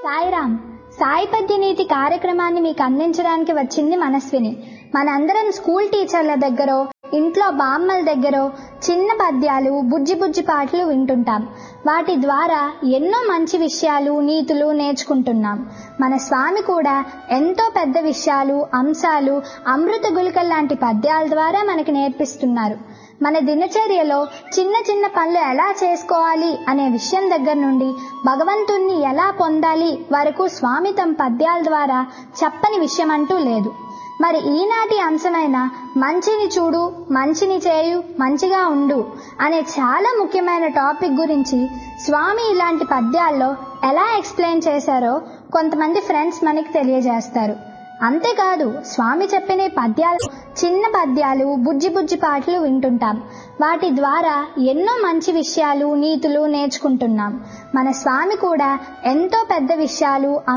సాయిరామ్ సాయి పద్య నీతి కార్యక్రమాన్ని మీకు అందించడానికి వచ్చింది మనస్విని మనందరం స్కూల్ టీచర్ల దగ్గరో ఇంట్లో బామ్మల దగ్గరో చిన్న పద్యాలు బుజ్జి బుజ్జి పాటలు వింటుంటాం వాటి ద్వారా ఎన్నో మంచి విషయాలు నీతులు నేర్చుకుంటున్నాం మన స్వామి కూడా ఎంతో పెద్ద విషయాలు అంశాలు అమృత గుళికల్ లాంటి పద్యాల ద్వారా మనకి నేర్పిస్తున్నారు మన దినచర్యలో చిన్న చిన్న పనులు ఎలా చేసుకోవాలి అనే విషయం దగ్గర నుండి భగవంతుణ్ణి ఎలా పొందాలి వరకు స్వామి తమ పద్యాల ద్వారా చెప్పని విషయం అంటూ లేదు మరి ఈనాటి అంశమైన మంచిని చూడు మంచిని చేయు మంచిగా ఉండు అనే చాలా ముఖ్యమైన టాపిక్ గురించి స్వామి ఇలాంటి పద్యాల్లో ఎలా ఎక్స్ప్లెయిన్ చేశారో కొంతమంది ఫ్రెండ్స్ మనకి తెలియజేస్తారు అంతేకాదు స్వామి చెప్పిన ఈ పద్యాలు చిన్న పద్యాలు బుజ్జి బుజ్జి పాటలు వింటుంటాం వాటి ద్వారా ఎన్నో మంచి విషయాలు నీతులు నేర్చుకుంటున్నాం మన స్వామి కూడా ఎంతో పెద్ద విషయాలు